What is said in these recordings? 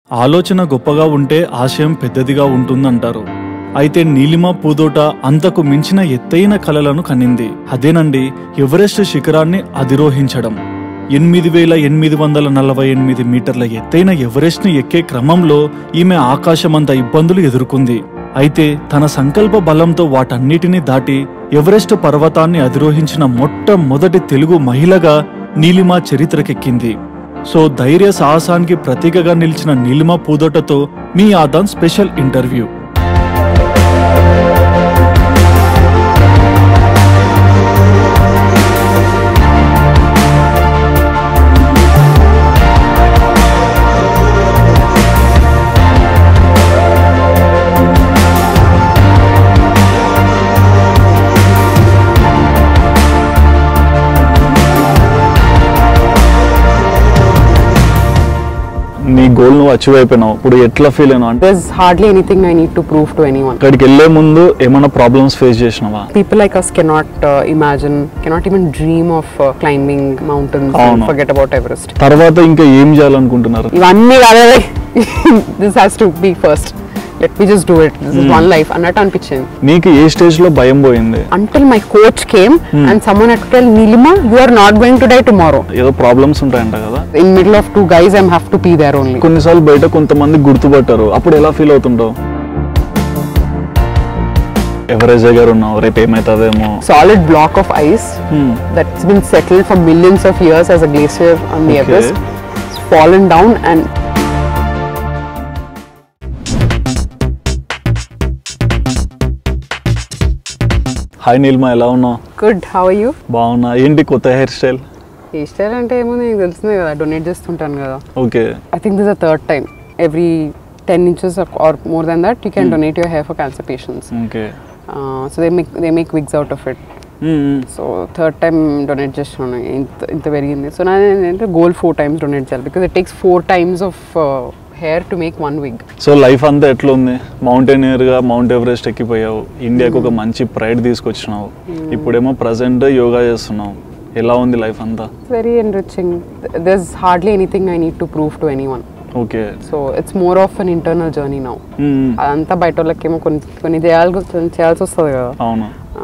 ఆలోచన గొప్పగా ఉంటే ఆశయం పెద్దదిగా ఉంటుందంటారు అయితే నీలిమ పూదోట అంతకు మించిన ఎత్తైన కలలను కనింది అదేనండి ఎవరెస్ట్ శిఖరాన్ని అధిరోహించడం ఎనిమిది వేల ఎనిమిది వందల నలభై ఎనిమిది మీటర్ల ఎత్తైన ఎవరెస్ట్ని ఎక్కే క్రమంలో ఈమె ఆకాశమంత ఇబ్బందులు ఎదుర్కొంది అయితే తన సంకల్ప బలంతో వాటన్నిటినీ దాటి ఎవరెస్ట్ పర్వతాన్ని అధిరోహించిన మొట్టమొదటి తెలుగు మహిళగా నీలిమ చరిత్రకెక్కింది సో ధైర్య సాహసానికి ప్రతీకగా నిలిచిన నీలిమ పూదోటతో మీ ఆదాన్ స్పెషల్ ఇంటర్వ్యూ నీ గోల్ నువ్వు అచీవ్ అయిపోయినావు ఇప్పుడు ఎట్లా ఫీల్ అయినావు అంటే There's hardly anything I need to prove to anyone. అక్కడికి వెళ్లే ముందు ఏమైనా ప్రాబ్లమ్స్ ఫేస్ చేసినావా People like us cannot uh, imagine, cannot even dream of uh, climbing mountains Oh, and no. forget about Everest. తర్వాత ఇంకా ఏం చేయాలనుకుంటున్నారు ఇవన్నీ కాదే this has to be first let me just do it this is one life అన్నట్టు అనిపించింది నీకు ఏ స్టేజ్ లో భయం పోయింది until my coach came and someone at tell Neelima you are not going to die tomorrow ఏదో ప్రాబ్లమ్స్ ఉంటాయంట కదా in middle of two guys I'm have to be there only కొన్నిసార్లు బయట కొంతమంది గుర్తుపట్టారు అప్పుడు ఎలా ఫీల్ అవుతుంటావు ఎవరేజ్ దగ్గర ఉన్నావు రేపు ఏమవుతుందేమో solid block of ice Hmm. that's been settled for millions of years as a glacier on the Okay. Everest. It's fallen down and hi Neelma ఎలా ఉన్నావు good. How are you? బాగున్నా ఏంటి కొత్త హెయిర్ స్టైల్ ఈ స్టైల్ అంటే ఏమో నీకు తెలిసిందే కదా డొనేట్ చేస్తుంటాను కదా okay I think this a third time every ten inches or more than that you can donate your hair for cancer patients okay so they make they make wigs out of it so third time donate చేస్తున్నాను ఇంత ఇంత పెరిగింది so నా ఏంటంటే goal four times donate చేయాలి because it takes four times of hair to make one wig so life అంతా ఎట్లా ఉంది మౌంటైనియర్ గా మౌంట్ ఎవరెస్ట్ ఎక్కిపోయావు ఇండియాకి ఒక మంచి ప్రైడ్ తీసుకొచ్చినావు ఇప్పుడేమో ప్రజెంట్ యోగా చేస్తున్నావు ఎలా ఉంది లైఫ్ అంతా very enriching there's hardly anything I need to prove to any one okay so it's more of an internal journey now అదంతా బయట వాళ్ళకేమో కొన్ని కొన్ని చేయాలి చేయాల్సి వస్తుంది కదా అవును ఆ,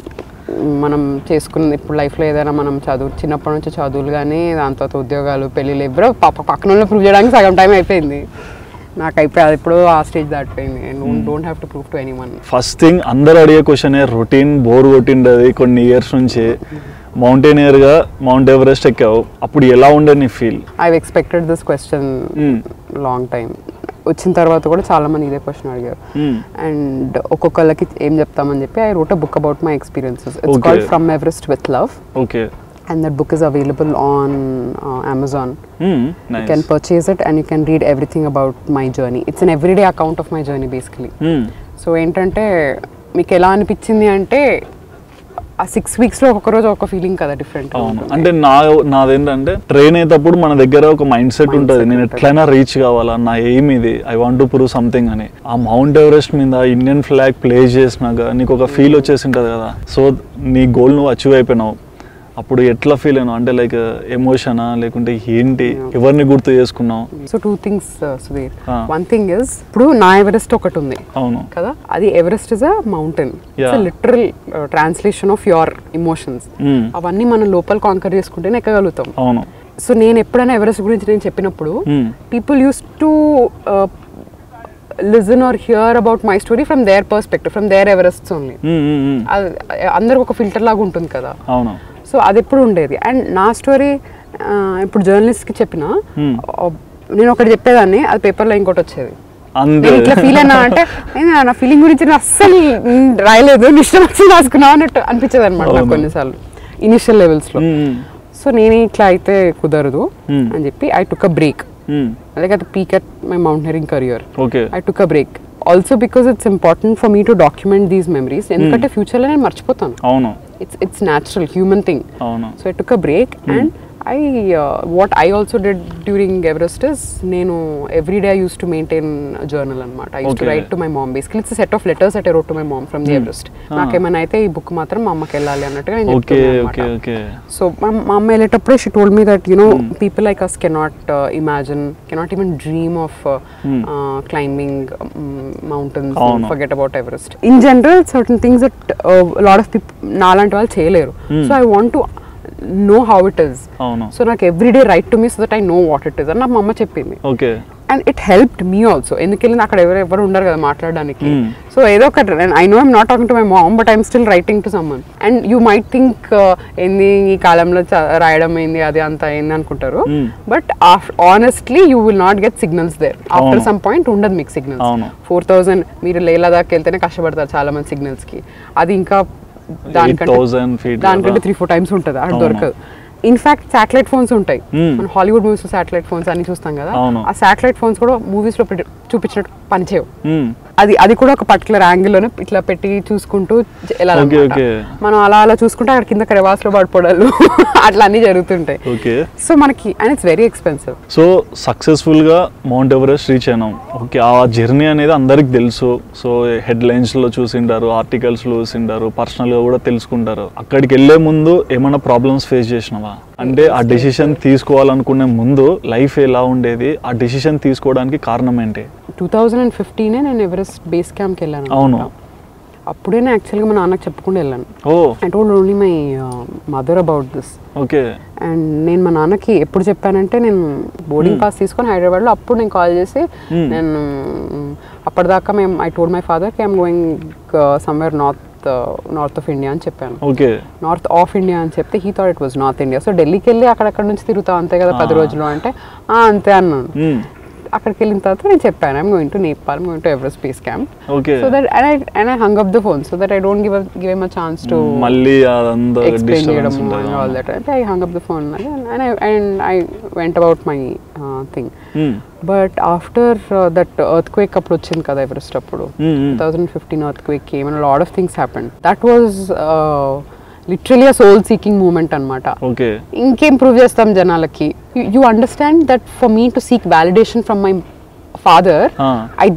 మనం చేసుకున్నది ఇప్పుడు లైఫ్లో ఏదైనా మనం చదువు చిన్నప్పటి నుంచి చదువులు కానీ దాని తర్వాత ఉద్యోగాలు పెళ్ళిళ్ళు ఎవరో పాప పక్కన వాళ్ళు ప్రూవ్ చేయడానికి సగం టైం అయిపోయింది నాకు అయిపోయి అది ఇప్పుడు ఆ స్టేజ్ దాటిపోయింది don't have to prove to any one first thing అందరు అడిగే క్వశ్చన్ రొటీన్ బోర్ కొట్టిండది కొన్ని ఇయర్స్ నుంచి మౌంటైనియర్ గా మౌంట్ ఎవరెస్ట్ ఎక్కావు అప్పుడు ఎలా ఉండే నీ feel I expected this question long time వచ్చిన తర్వాత కూడా చాలా మంది ఇదే క్వశ్చన్ అడిగారు అండ్ ఒక్కొక్కళ్ళకి ఏం చెప్తామని చెప్పి I wrote a book about my experiences it's Okay. Called from Everest with love okay and that book is available on Amazon You can purchase it and you can read everything about my journey. It's an everyday account of my journey basically. So ఏంటంటే మీకు ఎలా అనిపించింది అంటే ఆ six వీక్స్లో ఒక్కొక్క రోజు ఒక feeling కదా డిఫరెంట్ అవును అంటే నా నాదేంటంటే ట్రైన్ అయ్యేటప్పుడు మన దగ్గర ఒక మైండ్ సెట్ Mindset ఉంటుంది నేను ఉంటది. ఎట్లయినా రీచ్ కావాలా నా ఎయిమ్ ఇది I want to prove something అని ఆ మౌంట్ ఎవరెస్ట్ మీద ఇండియన్ ఫ్లాగ్ ప్లే చేసినాక నీకు ఒక ఫీల్ వచ్చేసి ఉంటుంది కదా సో నీ గోల్ నువ్వు అచీవ్ అయిపోయినావు అప్పుడు ఎట్లా ఫీల్ అయినావు అంటే లైక్ ఎమోషనా లేకుంటే ఏంటి ఎవరిని గుర్తు చేసుకున్నావు so two things Sudheer Ah. One thing is ఇప్పుడు నా ఎవరెస్ట్ ఒకటి ఉంది అవును కదా అది Everest is a mountain it's Yeah. Literal translation of your emotions Mm. అవన్నీ మనం లోపల కాంకర్ చేసుకుంటేనే ఎక్కగలుగుతాం అవును సో నేను ఎప్పుడైనా ఎవరెస్ట్ గురించి నేను చెప్పినప్పుడు Mm. People use to listen or hear about my story from their perspective from their Everest only Mm, mm, mm. అందరికి ఒక ఫిల్టర్ లాగా ఉంటుంది కదా అవును సో అది ఎప్పుడు ఉండేది అండ్ నా స్టోరీ ఇప్పుడు జర్నలిస్ట్కి చెప్పిన Hmm. నేను ఒకటి చెప్పేదాన్ని అది పేపర్లో ఇంకోటి వచ్చేది అంతే నేను ఇట్లా ఫీల్ అయినా అంటే "ఏం నా ఫీలింగ్ గురించి నేను అస్సలు మ్, రాయలేదు నీ ఇష్టం వచ్చి రాసుకున్నావు అన్నట్టు అనిపించేది అనమాట నాకు అవును. కొన్నిసార్లు ఇనిషియల్ లెవెల్స్లో Mm, సో నేను ఇట్లా అయితే కుదరదు Hmm. అని చెప్పి I took a break mm. like at the peak at my mountaineering career. Okay I took a break. Also because it's important for me to document these memories. ఎందుకంటే ఫ్యూచర్లో నేను మర్చిపోతాను అవును it's it's natural human thing అవును so I took a break and I what I also did during Everest is నేను every day I use to maintain journal అనమాట I use to Okay. Write to my mom basically it's set of letters at wrote to my mom from the Everest నాకేమైనా అయితే ఈ book మాత్రం మా అమ్మకి వెళ్ళాలి అన్నట్టుగా నేను ఓకే చెప్తున్నాను ఓకే అన్నమాట. ఓకే సో మా మా అమ్మ వెళ్ళేటప్పుడు she told me that you know people like us cannot imagine cannot even dream of climbing mountains అవును. Forget about Everest in general certain things that lot of people నాలాంటి వాళ్ళు చేయలేరు so I want to know how it is అవును so నాకు everyday write to me so that I know what it is అని నాకు మా అమ్మ చెప్పింది okay and it helped me also ఎందుకెళ్ళి అక్కడ ఎవరు ఎవరు ఉండరు కదా మాట్లాడడానికి Hmm. సో ఏదో ఒకటి I know I'm not talking to my mom but I'm still writing to someone and you might think ఏంది ఈ కాలంలో చ- రాయడం ఏంది అది అంత ఏంది అనుకుంటారు Hmm. But honestly you will not get signals there after అవును. సమ్ పాయింట్ ఉండదు మీకు సిగ్నల్స్ అవును. ఫోర్ థౌసండ్ మీరు లేలా దాకా వెళ్తేనే కష్టపడతారు చాలా మంది సిగ్నల్స్ కి అది ఇంకా దానికంటే 8,000 feet దానికంటే కదా. త్రీ ఫోర్ టైమ్స్ ఉంటుంది అక్కడ అవును. దొరకదు ఇన్ఫాక్ట్ శాటిలైట్ ఫోన్స్ ఉంటాయి Hmm. మన హాలీవుడ్ మూవీస్ శాటిలైట్ ఫోన్స్ అన్ని చూస్తాం కదా అవును. ఆ శాటిలైట్ ఫోన్స్ కూడా మూవీస్ లో పెట్టి- చూపించినట్టు పనిచేయవు మ్మ్. అది అది కూడా ఒక పర్టికులర్ యాంగిల్లోనే ఇట్లా పెట్టి చూసుకుంటూ వెళ్ళాలన్నమాట. Okay, okay. మనం అలా అలా చూసుకుంటే అక్కడ కింద క్రెవాస్ లో పడిపోవడాలు అట్లా అన్ని జరుగుతుంటాయి ఓకే సో మనకి and it's very expensive so సక్సెస్ఫుల్గా మౌంట్ ఎవరెస్ట్ రీచ్ అయినాం ఓకే ఆ జర్నీ అనేది అందరికి తెలుసు సో హెడ్ లైన్స్లో చూసిండారు ఆర్టికల్స్లో చూసిండారు పర్సనల్గా కూడా తెలుసుకుంటారు అక్కడికి వెళ్ళే ముందు ఏమైనా ప్రాబ్లమ్స్ ఫేస్ చేసినావా అంటే ఆ డెసిషన్ తీసుకోవాలనుకునే ముందు లైఫ్ ఎలా ఉండేది ఆ డెసిషన్ తీసుకోవడానికి కారణం ఏంటి టూ థౌజండ్ అండ్ ఫిఫ్టీనే నేను ఎవరెస్ట్ బేస్ క్యాంప్కి వెళ్ళాను అవును. అన్నమాట. అప్పుడే నేను యాక్చువల్గా మా నాన్నకి చెప్పకుండా వెళ్ళాను oh I told only my mother about this okay and నేను మా నాన్నకి ఎప్పుడు చెప్పానంటే నేను బోర్డింగ్ పాస్ తీసుకొని హైదరాబాద్లో అప్పుడు నేను కాల్ చేసి Hmm. నేను అప్పటిదాకా మేము ఐ టోల్డ్ మై ఫాదర్ కి I'm going somewhere north north of India అని చెప్పాను ఓకే నార్త్ ఆఫ్ ఇండియా అని చెప్తే he thought it was north India so ఢిల్లీకి వెళ్ళి అక్కడక్కడ నుంచి తిరుగుతావు అంతే కదా పది Ah. రోజులు అంటే "ఆ, అంతే అన్నాను మ్మ్. అక్కడికి వెళ్ళిన తర్వాత నేను చెప్పాను I'm going to Nepal going to Everest base camp okay so that and I and I hung up the phone so that I don't give give em a chance to మళ్ళీ అదంతా explain చేయడం డిస్టర్బెన్స్ ఉంటుంది and all that. And I hung up the phone and, and I and I went about my uh, thing. Hmm. But after uh, that earthquake అప్పుడు వచ్చింది కదా Everest అప్పుడు మ్మ్, మ్మ్. 2015 earthquake came and a lot of things happened. That was uh, literally a soul seeking movement అన్నమాట okay ఇంకేం prove చేస్తాం జనాలకి you understand that for me to seek validation from my father Ah. I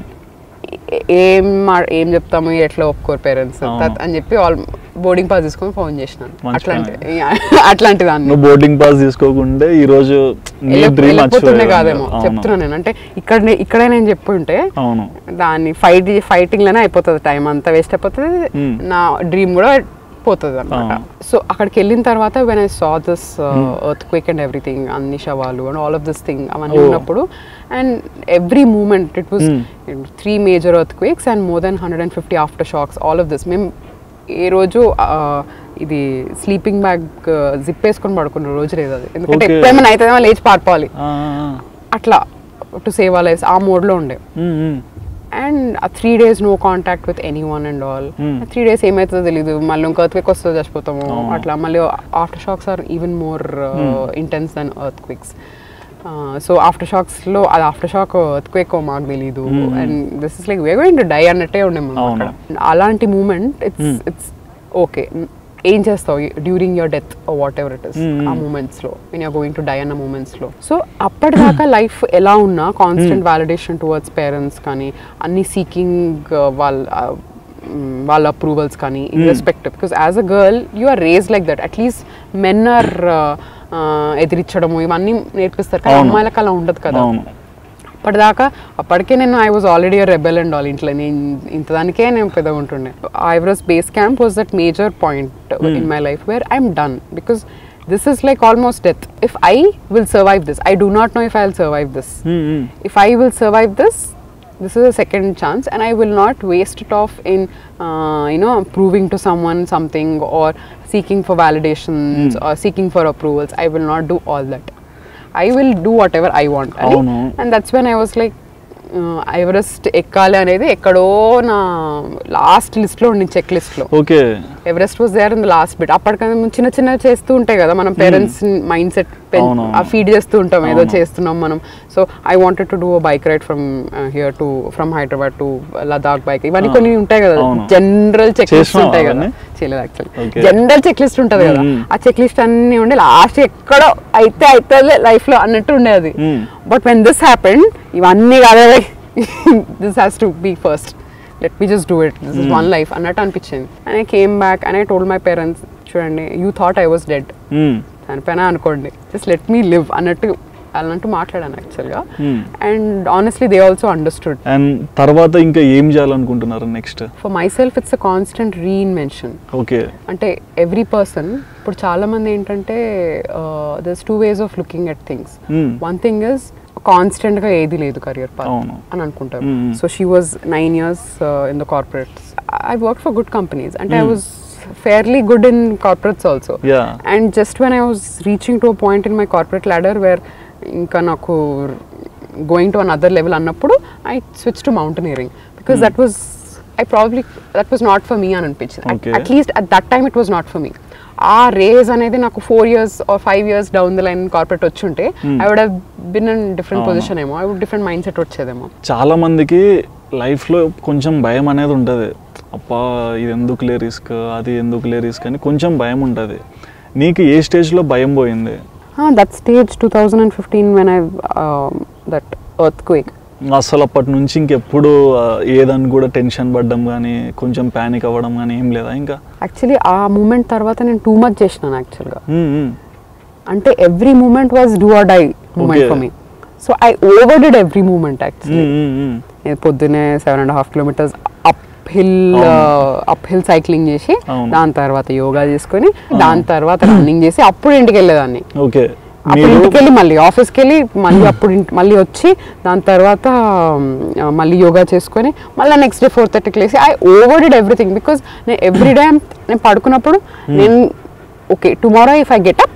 ఏం మా- ఏం చెప్తాము ఎట్లా ఒప్పుకోరు పేరెంట్స్ అవును. అని చెప్పి ఆల్ బోర్డింగ్ పాస్ తీసుకొని ఫోన్ చేసినాను మంచి అట్లాంటి అట్లాంటి దాన్ని నువ్వు బోర్డింగ్ పాస్ తీసుకోకుంటే ఈ రోజు నీ వెళ్ళ- డ్రీమ్ వెళ్ళిపోతుండే కాదేమో చెప్తున్నాను నేను అంటే ఇక్కడ ఇక్కడే నేను చెప్పుంటే అవును దాన్ని ఫైట్ ఫైటింగ్ లోనే అయిపోతుంది టైం అంతా వేస్ట్ అయిపోతుంది Hmm. నా డ్రీమ్ కూడా పోతుంది అనమాట అవును. సో అక్కడికి వెళ్ళిన తర్వాత when I saw this earthquake and everything అన్ని శవాలు and all of this thing అవన్నీ Oh. ఉన్నప్పుడు and every moment it was Hmm. Three major earthquakes and more than hundred and fifty aftershocks all of this మేము ఏ రోజు ఆ, ఇది sleeping bag zip వేసుకొని పడుకున్న రోజు లేదు అది ఎందుకంటే Okay. ఎప్పుడేమైనా అవుతుందేమో లేచి పారిపోవాలి ఆ, ఆ, ఆ. అట్లా టు సేవ్ ఆ లైఫ్ ఆ మోడ్లో ఉండే మ్మ్, మ్మ్. అండ్ ఆ three days no contact with anyone and all Hmm. Three days ఏమవుతుందో తెలీదు మళ్ళీ ఇంకో ఎర్త్ వస్తుందో చచ్చిపోతాము Oh. అట్లా మళ్ళీ aftershocks are even more intense than earthquakes so ఆఫ్టర్ షాక్స్లో అది ఆఫ్టర్ షాక్ ఎర్త్ క్వేక్ మాకు తెలీదు Hmm. And this is like we going to die అన్నట్టే ఉండే మనం అవును. అక్కడ. అలాంటి moment it's Hmm. It's okay ఏం చేస్తావు during your death whatever it is Hmm. ఆ మూమెంట్స్ లో when you're going to die అన్న మూమెంట్స్ లో సో అప్పటిదాకా లైఫ్ ఎలా ఉన్నా కాన్స్టెంట్ వ్యాలిడేషన్ టువర్డ్స్ పేరెంట్స్ కానీ అన్ని సీకింగ్ వాళ్ళ ఆ, మ్, వాళ్ళ అప్రూవల్స్ కానీ irrespective because as a girl you are raised like that at least men are ఎదిరించడము ఇవన్నీ నేర్పిస్తారు కానీ అవును. అమ్మాయిలకు అలా ఉండదు కదా అవును అప్పటిదాకా అప్పటికే నేను I was already rebel and all ఇంట్లో నేను ఇంత దానికే నేను పెద్దగా ఉంటుండే Everest base camp was that major point in my life where I'm done because this is like almost death if I will survive this I do not know if I will survive this hmm, hmm. if I will survive this, this is a second chance, and I will not waste it off in, uh, you know, proving to someone something or seeking for validations or seeking for approvals. I will not do all that. I will do whatever I want. అని. అవును. And that's when I was like, Everest ఎక్కాలి అనేది ఎక్కడో నా last లిస్ట్లో ఉండి చెక్ లిస్ట్లో okay Everest was there in the last bit అప్పటికన్నా ముందు చిన్న చిన్న చేస్తూ ఉంటాయి కదా మనం పేరెంట్స్ మైండ్ సెట్ అవును. ఫీడ్ చేస్తూ ఉంటాం ఏదో అవును. చేస్తున్నాం మనం so I wanted to do bike ride from here to from Hyderabad to Ladakh bike ఇవన్నీ ఆ. కొన్ని ఉంటాయి కదా అవును. జనరల్ చెక్ లిస్ట్ చేసినావా ఉంటాయి కదా అవన్నీ? చేయలేదు Okay. Actually general checklist ఉంటుంది కదా Mm. ఆ చెక్ లిస్ట్ అన్ని ఉండి లాస్ట్ ఎక్కడో అయితే అయితే లైఫ్ లో అన్నట్టు ఉండేది Mm. But when this happened ఇవన్నీ కాదు this has to be first let me just do it this is one life అన్నట్టు అనిపించింది and I came back and I told my parents చూడండి you thought I was dead మ్మ్. చనిపోయినా అనుకోండి just let me live అన్నట్టు అన్నట్టు మాట్లాడాను యాక్చువల్గా Hmm. And honestly they also understood and తర్వాత ఇంకా ఏం చేయాలనుకుంటున్నారు next for myself it's a constant reinvention okay అంటే ఎవ్రీ పర్సన్ ఇప్పుడు చాలా మంది ఏంటంటే there's two ways of looking at things Hmm. One thing is constant గా ఏది లేదు కెరియర్ పాత్ అవును. అని అనుకుంటారు Hmm. So she was nine years in the corporates I work for good companies అంటే I was fairly good in corporates also Yeah. And just when I was reaching to a point in my corporate ladder where ఇంకా నాకు going to another level అన్నప్పుడు I switch to mountaineering because that was I probably that was not for me అని అనిపించింది Okay. At least at that time it was not for me ఆ race అనేది నాకు four years or five years down the line corporate వచ్చి ఉంటే I would have been in different అవును. Position ఏమో I would different mindset వచ్చేదేమో చాలా మందికి లైఫ్లో కొంచెం భయం అనేది ఉంటుంది అప్పా ఇది ఎందుకులే రిస్క్ అది ఎందుకులే రిస్క్ అని కొంచెం భయం ఉంటుంది నీకు ఏ స్టేజ్లో భయం పోయింది that stage two thousand and fifteen when I that earthquake అసలు అప్పటి నుంచి ఇంకెప్పుడు ఆ, ఏదని కూడా టెన్షన్ పడ్డం కానీ కొంచెం ప్యానిక్ అవ్వడం కానీ ఏం లేదా ఇంకా యాక్చువల్లీ ఆ మూమెంట్ తర్వాత నేను టూ మచ్ చేసినాను యాక్చువల్గా మ్మ్, మ్మ్. అంటే every moment was do or die moment Okay. For me so I overdid every moment actually మ్మ్, మ్మ్, మ్మ్. నేను పొద్దున్నే seven and half kilometres uphill uphill cycling చేసి అవును. దాని తర్వాత యోగా చేసుకొని దాని తర్వాత రన్నింగ్ చేసి అప్పుడు ఇంటికి వెళ్ళేదాన్ని ఓకే అప్పుడు మీరు ఇంటికి వెళ్ళి మళ్ళీ ఆఫీస్కి వెళ్ళి మళ్ళీ అప్పుడు ఇంటి- మళ్ళీ వచ్చి దాని తర్వాత ఆ, మళ్ళీ యోగా చేసుకొని మళ్ళీ నెక్స్ట్ డే ఫోర్ థర్టీకి లేసి I overdid everything because నేను ఎవ్రీ డే నేను పడుకున్నప్పుడు నేను okay tomorrow if I get up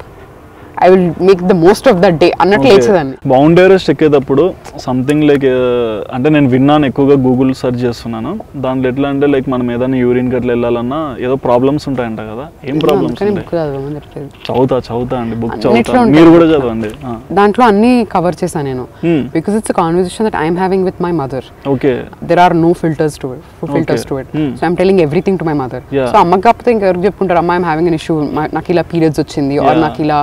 I will make the most of the day అన్నట్లు లేచేదాన్ని మౌంట్ ఎవరెస్ట్ ఎక్కేటప్పుడు సంథింగ్ లైక్ అంటే నేను విన్నాను ఎక్కువగా గూగుల్ సెర్చ్ చేస్తున్నాను దాంట్లో ఎట్లా అంటే లైక్ మనం ఏదైనా యూరిన్ గట్ల వెళ్ళాలన్నా ఏదో ప్రాబ్లమ్స్ ఉంటాయంట కదా ఏం ప్రాబ్లమ్స్ అందుకని ఉంటాయి బుక్ చదవమని చెప్పలేదు చదువుతా చదువుతా అండి బుక్ అన్నిట్లో చదువుతా ఉంటాయి. మీరు కూడా చదవండి దాంట్లో అన్ని కవర్ చేశాను నేను Hmm. Because it's conversation that I'm having with my mother okay there are no filters to it filters to it Hmm. So I'm telling everything to my mother Yeah. సో అమ్మకి కాకపోతే ఇంకెవరికి చెప్పుకుంటారు అమ్మ ఐమ్ హ్యావింగ్ అన్ ఇష్యూ నాకు ఇలా periods వచ్చింది are Yeah. నాకు ఇలా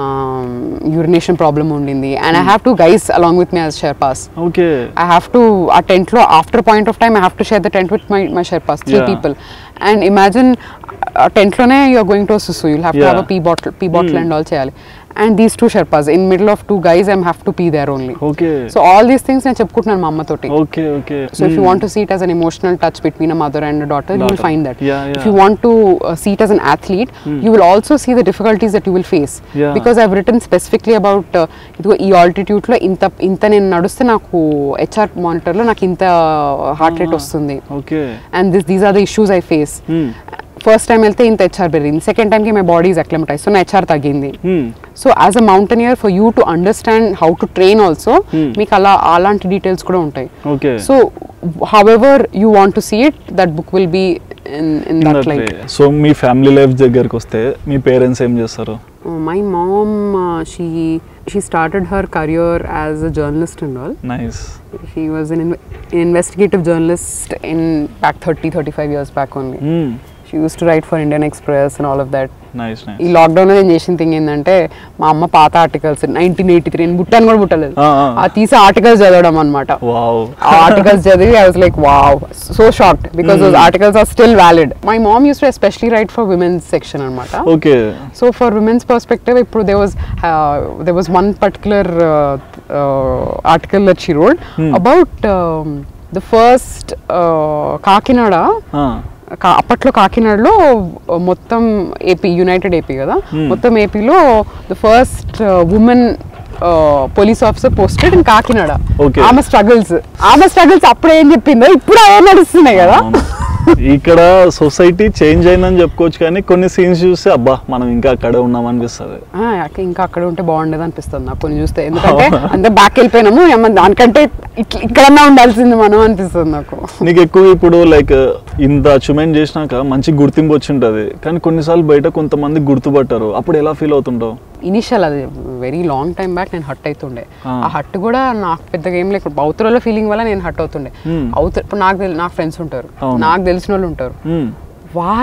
యూరినేషన్ ప్రాబ్లమ్ ఉండింది and I have two guys along with me as Sherpas okay I have to ఆ టెంట్ లో after point of time I have to share the tent with my my Sherpas three Yeah. People and imagine ఆ tent లోనే you're going to సుసు you'll have to have Yeah. Pee bottle pee bottle and all చేయాలి and these two Sherpas in middle of two guys I'm have to pee there only okay so all these things నేను చెప్పుకుంటున్నాను మా అమ్మతోటి okay okay So if you want to see it as an emotional touch between a mother and a daughter, you will Daughter. find that. Yeah, If yeah. you want to uh, see it as an athlete, you will also see the difficulties that you will face. Yeah. Because I've written specifically about uh, ఇదిగో ఈ altitude లో ఇంత ఇంత నేను నడుస్తే నాకు HR monitor లో నాకు ఇంత హార్ట్ రేట్ వస్తుంది okay and this these are the issues I face first time వెళ్తే ఇంత హెచ్ఆర్ పెరిగింది సెకండ్ టైంకి my body is acclimatise so నా హెచ్ఆర్ తగ్గింది so as a mountaineer for you to understand how to train also మీకు అలా అలాంటి details కూడా ఉంటాయి okay so however you want to see it that book will be in in that like so మీ family life దగ్గరికి వస్తే మీ parents ఏం చేస్తారు my mom she she started her career as a journalist and all nice she was an inve- investigative journalist in back 30 35 years back only she used to write for indian express and all of that nice ఈ nice lockdown లో నేను చేసిన thing ఏంటంటే మా అమ్మ పాత articles nineteen eighty three బుట్టాను కూడా పుట్టలేదు ఆ, ఆ. ఆ తీసి ఆర్టికల్స్ చదవడం అనమాట వావ్ ఆ ఆర్టికల్స్ చదివి I was like wow so shocked because those articles are still valid my mom used to especially write for women's section అనమాట okay so for women's perspective ఇప్పుడు they was they was one particular article that she wrote about the first Kakinada కా- అప్పట్లో కాకినాడలో మొత్తం AP United AP కదా మొత్తం ఏపీలో the first woman police officer posted in Kakinada Okay. ఆమె స్ట్రగుల్స్ ఆమె స్ట్రగుల్స్ అప్పుడు ఏం చెప్పిందో ఇప్పుడు అవే నడుస్తున్నాయి కదా ఇక్కడ సొసైటీ చేంజ్ అయిందని చెప్పుకోవచ్చు కానీ కొన్ని సీన్స్ చూస్తే అబ్బా మనం ఇంకా అక్కడే ఉన్నాం అనిపిస్తుంది ఆ, అక్క- ఇంకా అక్కడ ఉంటే బాగుండేది అనిపిస్తుంది నాకు కొన్ని చూస్తే ఎందుకంటే అంత బ్యాక్ వెళ్ళిపోయినాము ఏమన్నా దానికంటే ఇట్ల- ఇక్కడన్నా ఉండాల్సింది మనం అనిపిస్తుంది నాకు నీకు ఎక్కువ ఇప్పుడు లైక్ ఇంత అచీవ్మెంట్ చేసినాక మంచి గుర్తింపు వచ్చి ఉంటుంది కానీ కొన్నిసార్లు బయట కొంతమంది గుర్తుపట్టారు అప్పుడు ఎలా ఫీల్ అవుతుంటావు ఇనిషియల్ అది వెరీ లాంగ్ టైం బ్యాక్ నేను హట్ అవుతుండే ఆ. ఆ హట్ కూడా నాకు పెద్దగా ఏం లేకుండా అవతల ఫీలింగ్ వల్ల నేను హట్ అవుతుండే Hmm. అవతల ఇప్పుడు నాకు తెలి- నాకు ఫ్రెండ్స్ ఉంటారు అవును. నాకు తెలిసిన వాళ్ళు ఉంటారు మ్మ్. వాళ్ళు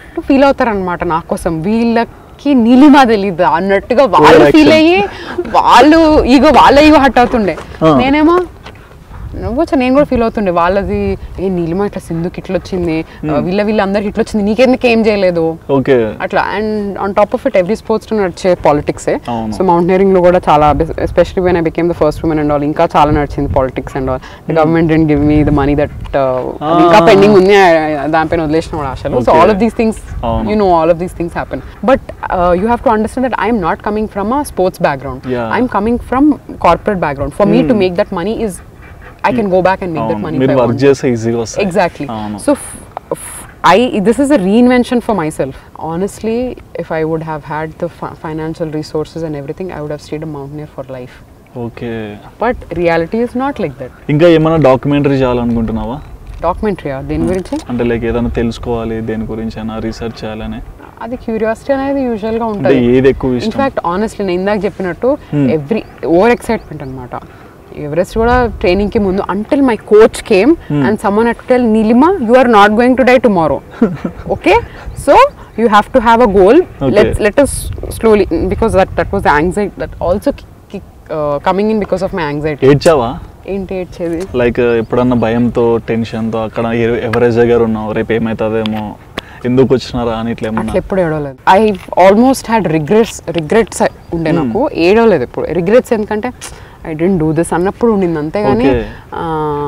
ఫీల్ అవుతారు అనమాట నా కోసం వీళ్ళకి నీలిమా తెలీదు అన్నట్టుగా వాళ్ళు Overreaction. ఫీల్ అయ్యి వాళ్ళు ఈగో వాళ్ళ ఈగో హట్ అవుతుండే Ah. నేనేమో నవ్వచ్చు నేను కూడా ఫీల్ అవుతుండే వాళ్ళది ఏ నీలిమా ఇట్లా సింధుకి ఇట్లా వచ్చింది వీళ్ళ వీళ్ళందరికి ఇట్లా వచ్చింది నీకెందుకు ఏం చేయలేదు ఓకే అట్లా and on top of it every sports నడిచే పాలిటిక్సే అవును. సో మౌంటైనరింగ్ లో కూడా చాలా especially when I became the first woman and all ఇంకా చాలా నడిచింది politics and all the government didn't give me the money that ఇంకా పెండింగ్ ఉంది I- I- దానిపైన వదిలేసిన కూడా ఆశలు so Okay. All of these things అవును. You know all of these things happen but you have to understand that I'm not coming from a sports background Yeah. I'm coming from corporate background for me to make that money is I can go back and make that అవును money మీరు work చేస్తే ఈజీగా వస్తుంది exactly అవును so f- f- i this is a reinvention for myself honestly if i would have had the fi- financial resources and everything i would have stayed a mountaineer for life okay but reality is not like that ఇంకా ఏమైనా documentary చేయాలనుకుంటున్నావా documentary ఆ దేని గురించి అంటే like ఏదైనా తెలుసుకోవాలి దేని గురించి అయినా రీసెర్చ్ చేయాలని అది క్యూరియాసిటీ అనేది యూజువల్ గా అంటే ఉంటుంది ఏది ఎక్కువ ఇష్టం ఇన్ఫాక్ట్ ఆనెస్ట్లీ నేను ఇందాక చెప్పినట్టు Hmm. ఎవ్రీ ఓవర్ ఎక్సైట్మెంట్ అనమాట ఎవరెస్ట్ కూడా ట్రైనింగ్ కి ముందు until my coach came and someone at tell Neelima you are not going to die tomorrow okay so you have to have a goal Okay. Let let us slowly because that that was anxiety that also coming in because of my anxiety ఏడ్చావా ఏంటి ఏడ్చేది like ఎప్పుడన్నా భయంతో టెన్షన్తో అక్కడ ఎవ- average దగ్గర ఉన్నావు రేపు ఏమవుతుందేమో ఎందుకు వచ్చినారా అని ఇట్లా ఏమన్నా అట్లా ఎప్పుడు ఏడవలేదు I almost had regrets regrets ఉండే నాకు ఏడవలేదు ఎప్పుడు రిగ్రెట్స్ ఎందుకంటే ఐ డెంట్ డూ దిస్ అన్నప్పుడు ఉండింది అంతేగాని Okay. ఆ,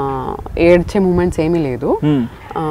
ఏడ్చే మూమెంట్స్ ఏమీ లేదు Hmm.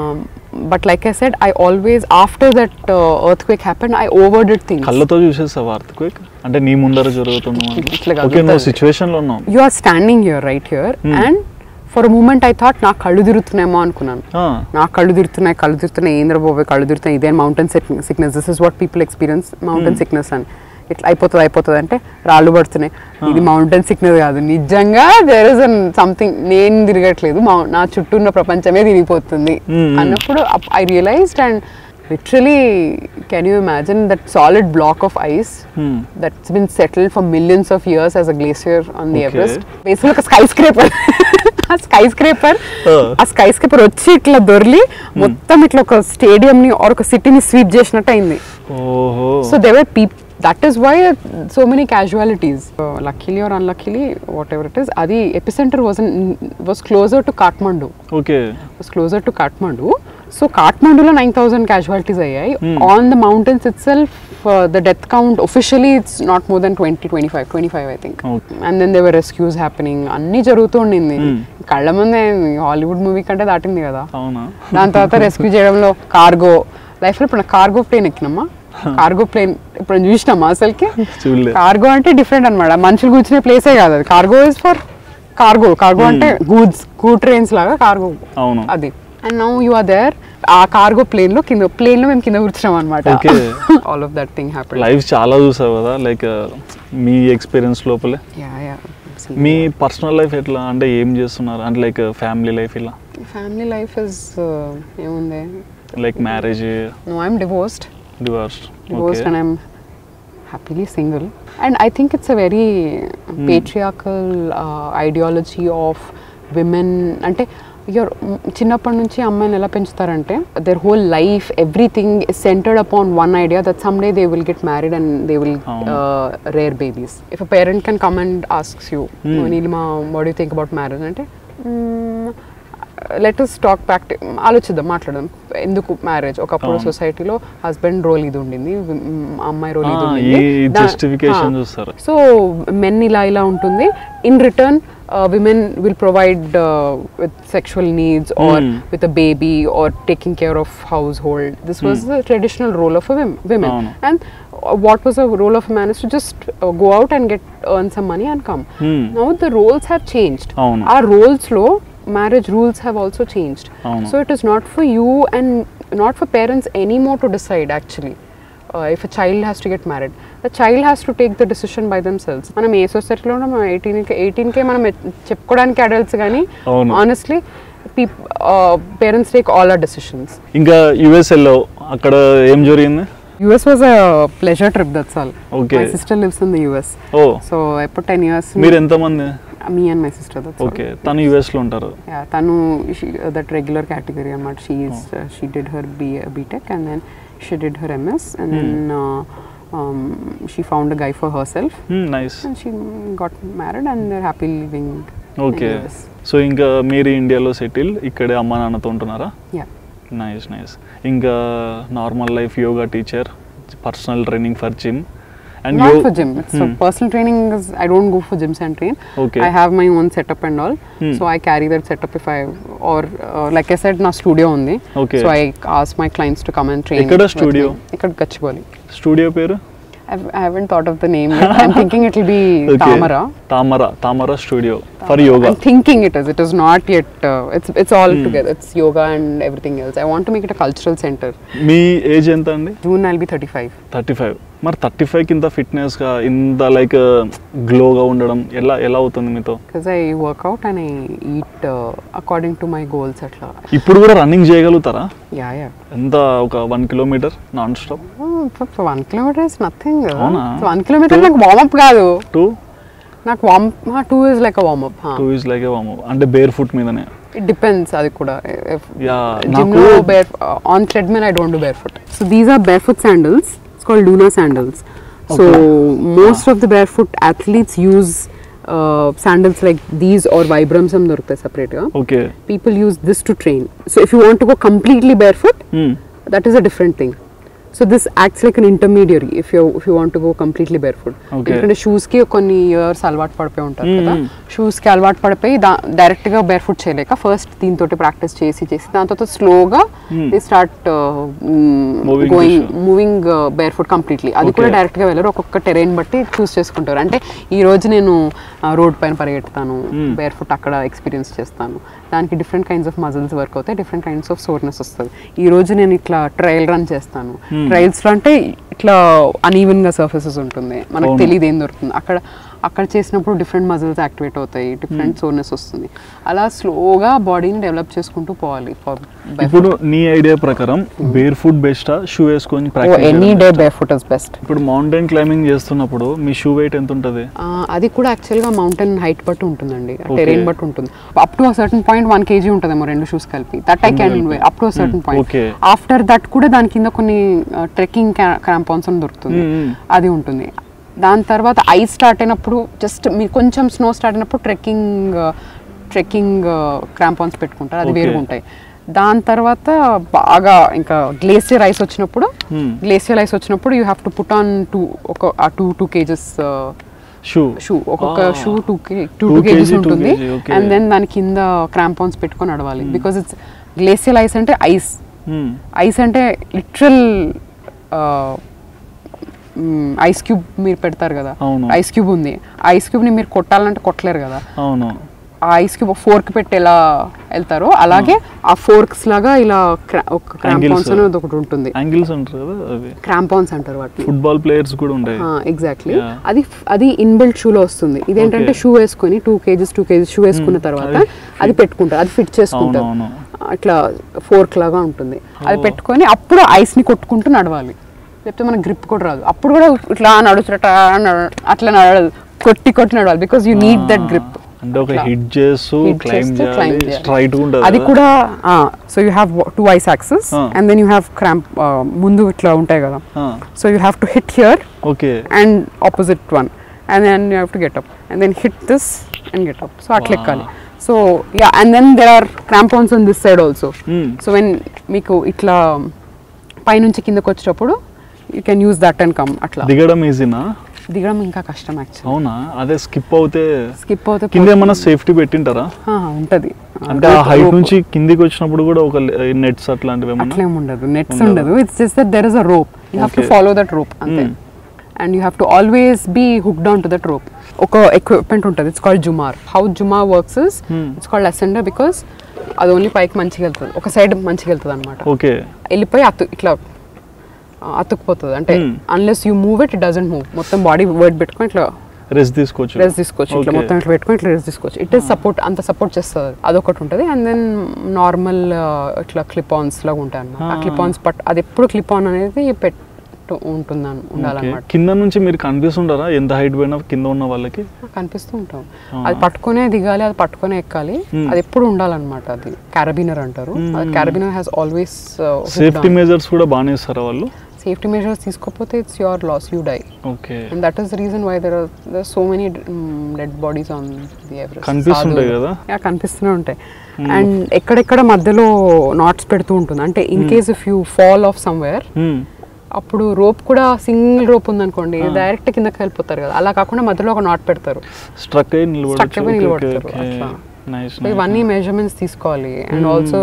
But like I said I always after that earthquake happen I overdid things కళ్ళతో చూసేస్తావా అర్థక్వేక్ అంటే నీ ముందర జరుగుతున్నావు ఇట్లా కాదు, ఓకే నువ్వు ఉంటుంది. సిచ్యువేషన్ లో ఉన్నావు you are standing here right here and for moment I thought నా కళ్ళు తిరుగుతున్నాయేమో అనుకున్నాను ఆ, నా కళ్ళు తిరుగుతున్నాయి కళ్ళు తిరుగుతున్నాయి ఏంద్ర బాబోయ్ కళ్ళు తిరుగుతున్నాయి ఇదే mountain sickness this is what people experience mountain sickness అని ఇట్లా అయిపోతుంది అయిపోతుంది అంటే రాళ్ళు పడుతున్నాయి ఇది మౌంటైన్ సిక్నెస్ కాదు నిజంగా దేర్ ఇస్ అన్ సంథింగ్ నేను తిరగట్లేదు మౌ- నా చుట్టూ ఉన్న ప్రపంచమే తిరిగిపోతుంది Hmm. అన్నప్పుడు I realized and literally can you imagine that solid block of ice hmm. that's been settled for millions of years as a glacier on the Okay. Everest. Basically ఒక skyscraper ఆ skyscraper Uh. ఆ skyscraper వచ్చి ఇట్లా దొర్లి మొత్తం ఇట్లా ఒక stadium ని are ఒక సిటీని స్వీప్ చేసినట్టు అయింది ఓహో so there were peep that is why so many casualties luckily or unluckily whatever it is అది epicentre was was closer to Kathmandu okay was closer to Kathmandu so కాఠ్మండులో నైన్ థౌసండ్ క్యాజువాలిటీస్ అయ్యాయి on the mountains itself the death count officially it's not more than twenty twenty five twenty five I think Okay. And then there were rescues happening అన్ని జరుగుతూ ఉండింది Hmm. కళ్ళ ముందే Hollywood movie కంటే దాటింది కదా అవునా దాని తర్వాత రెస్క్యూ చేయడంలో కార్గో లైఫ్లో ఇప్పుడు కార్గో ప్లేన్ ఎక్కినమ్మా కార్గో ప్లేన్ ఇప్పుడు చూసినామా అసలుకి చూడలే కార్గో అంటే డిఫరెంట్ అన్నమాట మనుషులు కూర్చునే ప్లేసే కాదు అది cargo is for cargo cargo అంటే గూడ్స్ గూడ్ ట్రైన్స్ లాగా కార్గో అవును అది and now you are there ఆ కార్గో ప్లేన్ లో కింద ప్లేన్ లో మేము కింద కూర్చున్నాం అనమాట Okay. All of that thing happen life చాలా చూసావు కదా లైక్ మీ ఎక్స్పీరియన్స్ లోపలే యా యా మీ పర్సనల్ లైఫ్ ఎట్లా అంటే ఏం చేస్తున్నారు అంటే లైక్ ఫ్యామిలీ లైఫ్ ఇలా ఫ్యామిలీ లైఫ్ ఇస్ ఏముంది like marriage no I'm divorced divorce divorced and I'm happily single. And I think it's a very patriarchal uh, ideology of women. అంటే your చిన్నప్పటి నుంచి అమ్మాయిని ఎలా పెంచుతారంటే their whole life everything is centred upon one idea that some day they will get married and they will rear babies if a parent can come and asks you Neelima what you think about marriage అంటే let us talk back ఆలోచిద్దాం మాట్లాడదాం ఎందుకు marriage ఒకప్పుడు అవును. సొసైటీలో husband role ఇది ఉండింది మ్, అమ్మాయి రోల్ ఇది ఆ, ఉండింది ఈ దా- justification ఆ. చూస్తారు. సో మెన్ ఇలా ఇలా ఉంటుంది in return women will provide with sexual needs or Hmm. With a baby or taking care of household this was the traditional role of women అవును. And what was the role of man is to just go out and get earn some money and come Hmm. Now the roles have changed అవును. ఆ రోల్స్లో marriage rules have also changed అవును. So it is not for you and not for parents anymore to decide actually if a child has to get married the child has to take the decision by themselves మనం ఏ సొసైటీలో ఉన్నాం మనం ఎయిటీన్కి ఎయిటీన్కే మనం చెప్పుకోవడానికి adults కానీ అవును. Honestly peep parents take all our decisions ఇంకా యుఎస్ వెళ్ళావు అక్కడ ఏం జరిగింది US was a pleasure trip that's all Okay. My sister lives in the US oh so ఎప్పుడు టెన్ ఇయర్స్ మీరు ఎంతమంది మీ and my sister that's okay తను యుఎస్ లో ఉంటారు Yeah, తను దట్ రెగ్యులర్ కేటగిరీ అనమాట she is she did her B BTech and then She did her MS and then uh, um, she found a guy for herself nice and she got married and they're happily living okay in US. So ఇంకా మీరు ఇండియాలో settle ఇక్కడే అమ్మా నాన్నతో ఉంటున్నారా Yeah. Nice nice ఇంకా normal life yoga teacher personal training for gym and Not for gym. It's for personal training. Is I don't go for gyms and train. Okay. I have my own setup and all. Hmm. So I carry that setup if I or uh, like I said, na studio ఉంది. Okay. So I ask my clients to come and train. ఎక్కడ with studio? me. ఇక్కడ Gachibowli. Studio పేరు I've, I haven't thought of the name yet. I'm thinking it will be Tamara. Tamara Tamara studio for yoga I'm thinking it is. It is not yet. Uh, it's it's all together. It's yoga and everything else. I want to make it a cultural center. మీ age ఎంత అండి June I'll be 35. Thirty five మరి thirty five కింద ఫిట్నెస్గా ఇంత like గ్లోగా ఉండడం ఎలా ఎలా అవుతుంది మీతో Because I work out and I eat uh, according to my goals. Atla. ఇప్పుడు కూడా రన్నింగ్ చేయగలుగుతారా Yeah, yeah. ఎంత ఒక one kilometre nonstop Oh, for, for one kilometer is nothing. uh. అవునా? So one kilometer నాకు warm up కాదు two నాకు warm two is like a warm up two is like అంటే barefoot మీదనే it depends అది కూడా yeah gym నాకు లో bare on treadmill I don't do barefoot so these are barefoot sandals it's called Luna sandals so most of the barefoot athletes use sandals like these are Vibrams అని దొరుకుతాయి సెపరేట్గా okay people use this to train. So if you want to go completely barefoot, that is a different thing. So this acts like an intermediary if you if you want to go completely barefoot. Okay. ఎందుకంటే shoes కి కొన్ని years అలవాటు పడిపోయి ఉంటారు కదా Mm. Shoes కి అలవాటు పడిపోయి డైరెక్ట్ గా బేర్ ఫుట్ చేయలేక ఫస్ట్ దీంతో ప్రాక్టీస్ చేసి చేసి దాని తర్వాత స్లోగా Mm. They start Moving to going shoe. Moving barefoot completely అది కూడా Okay. డైరెక్ట్ గా వెళ్ళరు ఒక్కొక్క టెరైన్ బట్టి చూస్ చేసుకుంటారు అంటే ఈ రోజు నేను రోడ్ పైన పరిగెడతాను Mm. బేర్ ఫుట్ అక్కడ ఎక్స్పీరియన్స్ చేస్తాను దానికి different kinds of muscles work అవుతాయి డిఫరెంట్ కైండ్స్ ఆఫ్ సోర్నెస్ వస్తుంది ఈ రోజు నేను ఇట్లా ట్రయల్ రన్ చేస్తాను Hmm. ట్రయల్స్ లో అంటే ఇట్లా అన్ఈవెన్ గా సర్ఫేసెస్ ఉంటుంది మనకు అవును. తెలియదు ఏం దొరుకుతుంది అక్కడ అక్కడ చేసినప్పుడు డిఫరెంట్ మజిల్స్ యాక్టివేట్ అవుతాయి డిఫరెంట్ సోర్నెస్ వస్తుంది అలా స్లోగా బాడీని డెవలప్ చేసుకుంటూ పోవాలి ఇప్పుడు నీ ఐడియా ప్రకారం బేర్ ఫుట్ బెస్టా షూ వేసుకొని practice any day barefoot is best ఇప్పుడు మౌంటైన్ క్లైంబింగ్ చేస్తున్నప్పుడు మీ షూ వెయిట్ ఎంత ఉంటుంది ఆ, అది కూడా యాక్చువల్గా మౌంటైన్ హైట్ బట్టి ఉంటుందండి Okay. టెరైన్ బట్టి ఉంటుంది up to certain point one KG ఉంటుందేమో రెండు షూస్ కలిపి దట్ ఐ క్యాన్ కలిపి. Up to certain point Okay. After that కూడా దాని కింద కొన్ని ట్రెక్కింగ్ క్రాంపాన్స్ అని దొరుకుతుంది Mm, mm. అది ఉంటుంది దాని తర్వాత ఐస్ స్టార్ట్ అయినప్పుడు జస్ట్ మీరు కొంచెం స్నో స్టార్ట్ అయినప్పుడు ట్రెక్కింగ్ ట్రెక్కింగ్ క్రాంపాన్స్ పెట్టుకుంటారు అది Okay. వేరుగా ఉంటాయి దాని తర్వాత బాగా ఇంకా గ్లేసియర్ ఐస్ వచ్చినప్పుడు Hmm. గ్లేసియర్ ఐస్ వచ్చినప్పుడు you have to put on two ఒక two two KGs shoe shoe ఒక్కొక్క Ah. Shoe two two Two two KGs kg, two ఉంటుంది kg, okay. అండ్ దెన్ దాని కింద క్రాంపాన్స్ పెట్టుకొని నడవాలి బికాజ్ ఇట్స్ గ్లేసియల్ ఐస్ అంటే ice ice అంటే literal ice cube మీరు పెడతారు కదా అవును. ఐస్ క్యూబ్ ఉంది ఐస్ క్యూబ్ ని మీరు కొట్టాలంటే కొట్టలేరు కదా అవును ఆ ఐస్ క్యూబ్ ఫోర్క్ పెట్టి ఎలా వెళ్తారో అలాగే ఆ ఫోర్క్స్ లాగా ఇలా cra- ఒక క్రాంపాన్స్ Angles. అనేది ఒకటి ఉంటుంది యాంగిల్స్ అంటారు కదా అవి క్రాంపాన్స్ అంటారు వాటిని ఫుట్బాల్ ప్లేయర్స్ కూడా ఉంటాయి ఎగ్జాక్ట్లీ Yeah. అది అది ఇన్బిల్ట్ షూలో వస్తుంది ఇదేంటంటే Okay. షూ వేసుకొని two KGs two KGs shoe వేసుకున్న తర్వాత అది అది పెట్టుకుంటారు అది ఫిట్ చేసుకుంటారు అవునవును. అట్లా ఫోర్క్ లాగా ఉంటుంది అది Oh. పెట్టుకొని అప్పుడు ఐస్ ని కొట్టుకుంటూ నడవాలి లేకపోతే మనకు గ్రిప్ కూడా రాదు అప్పుడు కూడా ఇట్లా నడుచుట అట్లా నడవదు కొట్టి కొట్టి నడవాలి because you need that grip అంటే ఒక హిట్ చేస్తూ క్లైమ్ చేయాలి స్ట్రైట్ ఉంటుంది అది కూడా so you have two ice axes Ah. And then you have cramp ముందు ఇట్లా ఉంటాయి కదా so you have to hit here okay and opposite one and then you have to get up and then hit this and get up so అట్లా ఎక్కాలి so yeah and then there are crampons on this side also so when మీకు ఇట్లా పైనుంచి కిందకు వచ్చేటప్పుడు you can use that and come అట్లా దిగడం ఈజీనా దిగడం ఇంకా కష్టం యాక్చువల్లీ అవునా అదే స్కిప్ అవుతే స్కిప్ అవుతే కింద ఏమన్నా సేఫ్టీ పెట్టింటారా ఆ, ఉంటది అంటే ఆ హైట్ నుంచి కిందికి వచ్చినప్పుడు కూడా ఒక నెట్స్ అట్లాంటివి ఏమన్నా అట్లేం ఉండదు నెట్స్ ఉండదా? ఉండదు it's just that there is a rope you have to Okay. Follow that rope అంతే Mm. And you have to always be hook down to that rope ఒక ఎక్విప్మెంట్ ఉంటుంది it's called jumar how jumar works is Hmm. It's called ascender because అది only పైకి మంచిగా వెళ్తుంది ఒక side మంచిగా వెళ్తుంది అనమాట ఓకే వెళ్ళిపోయి అత్తు ఇట్లా ఆ, అతుక్కుపోతుంది అంటే Hmm. Unless you move it it doesn't move మొత్తం బాడీ వర్డ్ పెట్టుకొని ఇట్లా రెస్ట్ తీసుకోవచ్చు రెస్ట్ తీసుకోవచ్చు ఇట్లా Okay. మొత్తం ఇట్లా పెట్టుకొని ఇట్లా రెస్ట్ తీసుకోవచ్చు ఇట్ ఇస్ సపోర్ట్ అంత సపోర్ట్ చేస్తుంది అదొకటి ఉంటుంది అండ్ దెన్ నార్మల్ ఇట్లా క్లిప్ ఆన్స్ లాగా ఉంటాయి అనమాట ఆ Ah. క్లిప్ ఆన్స్ పట్ అది ఎప్పుడు క్లిప్ ఆన్ అనేది పెట్ ఉన్నట్టు ఉంటుందని ఉండాలన్నమాట కింద నుంచి మీరు కనిపిస్తుంటారా ఎంత హైట్ పోయినా కింద ఉన్న వాళ్ళకి కనిపిస్తూ ఉంటాం అది పట్టుకునే దిగాలి అది పట్టుకునే ఎక్కాలి అది ఎప్పుడు ఉండాలన్నమాట అది క్యారబినర్ అంటారు అది carabiner has always safety measures కూడా బాగానే ఇస్తారా వాళ్ళు సేఫ్టీ మెజర్స్ తీసుకోకపోతే it's your loss you die okay and that is the reason why there are so many dead bodies on the Everest కనిపిస్తుంటాయి కదా? యా కనిపిస్తూనే ఉంటాయి అండ్ ఎక్కడెక్కడ మధ్యలో నాట్స్ పెడుతూ ఉంటుంది అంటే in case if you fall off somewhere అప్పుడు రోప్ కూడా సింగిల్ రోప్ ఉందనుకోండి డైరెక్ట్ కిందకి వెళ్ళిపోతారు కదా అలా కాకుండా మధ్యలో ఒక నాట్ పెడతారు స్ట్రక్ అయ్యి Struck అయిపోయి నిలబడచ్చు నిలబడతారు, అట్లా. నైస్ సో ఇవన్నీ మెజర్మెంట్స్ తీసుకోవాలి అండ్ ఆల్సో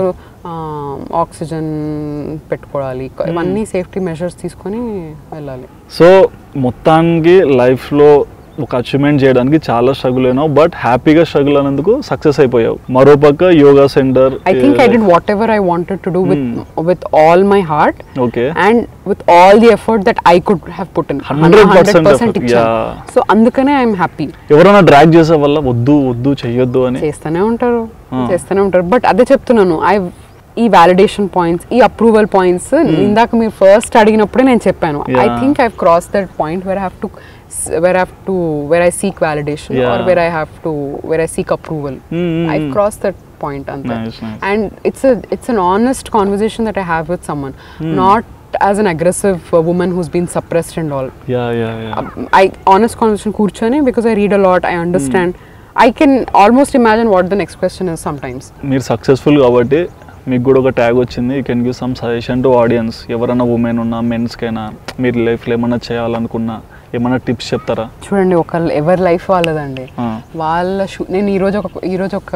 ఆక్సిజన్ పెట్టుకోవాలి ఇవన్నీ సేఫ్టీ మెజర్స్ తీసుకొని వెళ్ళాలి సో మొత్తానికి లైఫ్లో ఒక అచీవ్మెంట్ చేయడానికి చాలా స్ట్రగుల్ అయినావు బట్ హ్యాపీగా స్ట్రగుల్ అయినందుకు సక్సెస్ అయిపోయావు మరోపక్క yoga centre I think I did whatever I wanted to do with with all my heart okay and with all the effort that I could have put in. 100% effort, ఇచ్చాను. yeah. So అందుకనే I'm happy ఎవరైనా drag చేసే వల్ల వద్దు వద్దు చెయ్యొద్దు అని చేస్తూనే ఉంటారు చేస్తూనే ఉంటారు బట్ అదే చెప్తున్నాను ఐ ఈ వ్యాలిడేషన్ పాయింట్స్ ఈ అప్రూవల్ పాయింట్స్ ఇందాక మీరు ఫస్ట్ అడిగినప్పుడే నేను చెప్పాను I Yeah. Think I cross that point where have to where have to where I seek validation or Yeah. Where I have to where I seek approval Mm, I mm. Cross that point అంతే Nice, nice. and it's a it's an honest conversation that I have with someone, not as an aggressive uh, woman who's been suppressed and all. Yeah yeah yeah Um, I honest conversation కూర్చొని because I read a lot, I understand. I can almost imagine what the next question is sometimes. మీరు successful కాబట్టి మీకు కూడా ఒక tag వచ్చింది you can give some suggestion to audience ఎవరైనా women ఉన్నా మెన్స్కైనా మీరు లైఫ్లో ఏమైనా చేయాలనుకున్నా ఏమైనా టిప్స్ చెప్తారా చూడండి ఒక ఎవరి లైఫ్ వాళ్ళదండి ఆ. వాళ్ళ షూ నేను ఈరోజు ఒక ఈరోజు ఒక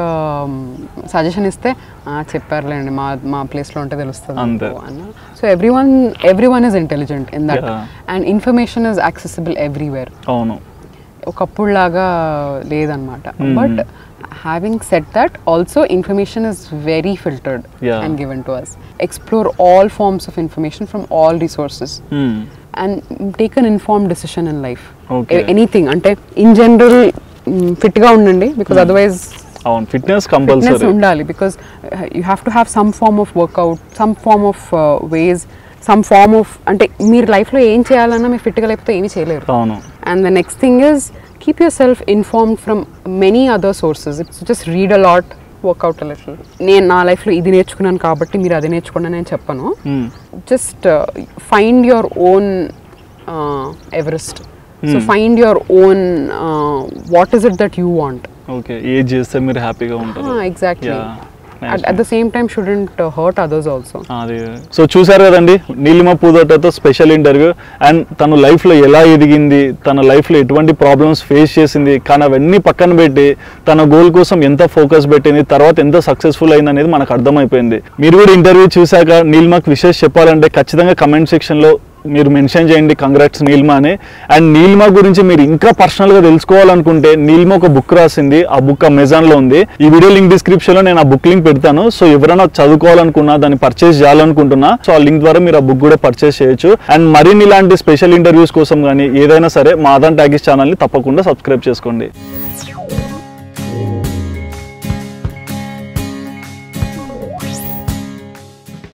సజెషన్ ఇస్తే "ఆ, చెప్పారులేండి మా మా ప్లేస్లో ఉంటే తెలుస్తుంది అంతే. అన్న so every one every one is intelligent in that Yeah. And information is accessible everywhere అవును ఒకప్పుడు లాగా లేదనమాట but having said that also information is very filtered Yeah. And given to us explore all forms of information from all resources Hmm. And take an inform decision in life Okay. Anything అంటే in general ఫిట్గా ఉండండి because otherwise అవును fitness fitness compulsory ఉండాలి because you have to have some form of workout some form of ways some form of అంటే మీరు లైఫ్లో ఏం చేయాలన్నా మీరు ఫిట్గా లేకపోతే ఏమీ చేయలేరు అవును and the next thing is keep yourself informed from many other sources it's just read a lot workout a little నేను నా లైఫ్లో ఇది నేర్చుకున్నాను కాబట్టి మీరు అది నేర్చుకోండి అని నేను చెప్పను Hmm. Just find your own Everest so find your own what is it that you want okay ఏది చేస్తే మీరు హ్యాపీగా ఉంటారు exactly Yeah. Nice, at the same time shouldn't hurt others also అది సో చూసారు కదండి నీలిమ పూదోటతో స్పెషల్ ఇంటర్వ్యూ అండ్ తను లైఫ్లో ఎలా ఎదిగింది తన లైఫ్లో ఎటువంటి ప్రాబ్లమ్స్ ఫేస్ చేసింది కానీ అవన్నీ పక్కన పెట్టి తన గోల్ కోసం ఎంత ఫోకస్ పెట్టింది తర్వాత ఎంత సక్సెస్ఫుల్ అయింది అనేది మనకు అర్థమైపోయింది మీరు కూడా ఇంటర్వ్యూ చూశాక నీలిమకు విషెస్ చెప్పాలంటే ఖచ్చితంగా కమెంట్ సెక్షన్లో మీరు మెన్షన్ చేయండి కంగ్రాట్స్ నీల్మా అని అండ్ నీల్మా గురించి మీరు ఇంకా పర్సనల్ గా తెలుసుకోవాలనుకుంటే నీల్మా ఒక బుక్ రాసింది ఆ బుక్ అమెజాన్ లో ఉంది ఈ వీడియో లింక్ డిస్క్రిప్షన్ లో నేను ఆ బుక్ లింక్ పెడతాను సో ఎవరైనా చదువుకోవాలనుకున్నా దాన్ని పర్చేస్ చేయాలనుకుంటున్నా సో ఆ లింక్ ద్వారా మీరు ఆ బుక్ కూడా పర్చేస్ చేయొచ్చు అండ్ మరిన్ని ఇలాంటి స్పెషల్ ఇంటర్వ్యూస్ కోసం కానీ ఏదైనా సరే మా ఆదాన్ టాకీస్ ఛానల్ ని తప్పకుండా సబ్స్క్రైబ్ చేసుకోండి